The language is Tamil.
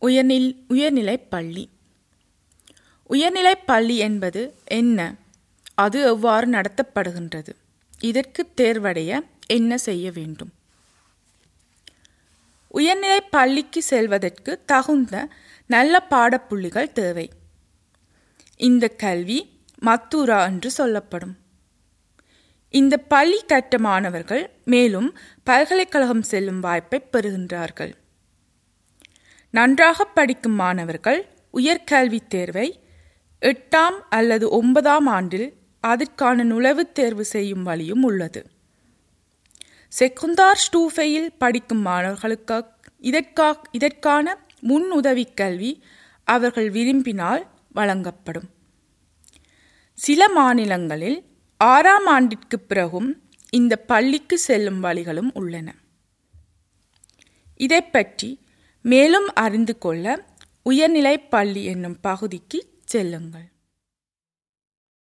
உயர்நில் உயர்நிலைப் பள்ளி உயர்நிலைப் பள்ளி என்பது என்ன அது எவ்வாறு நடத்தப்படுகின்றது இதற்கு தேர்வடைய என்ன செய்ய வேண்டும் உயர்நிலைப் பள்ளிக்கு செல்வதற்கு தகுந்த நல்ல பாடப்புள்ளிகள் தேவை இந்த கல்வி மத்தூரா என்று சொல்லப்படும் இந்த பள்ளி கற்ற மாணவர்கள் மேலும் பல்கலைக்கழகம் செல்லும் வாய்ப்பை பெறுகின்றார்கள் நன்றாக படிக்கும் மாணவர்கள் உயர்கல்வித் தேர்வை எட்டாம் அல்லது ஒன்பதாம் ஆண்டில் அதற்கான நுழைவுத் தேர்வு செய்யும் வழியும் உள்ளது செகுந்தார் ஸ்டூஃபையில் படிக்கும் மாணவர்களுக்கு இதற்கா இதற்கான முன் உதவி கல்வி அவர்கள் விரும்பினால் வழங்கப்படும் சில மாநிலங்களில் ஆறாம் ஆண்டிற்கு பிறகும் இந்த பள்ளிக்கு செல்லும் வழிகளும் உள்ளன இதை பற்றி மேலும் அறிந்து கொள்ள உயர்நிலைப் பள்ளி என்னும் பகுதிக்கு செல்லுங்கள்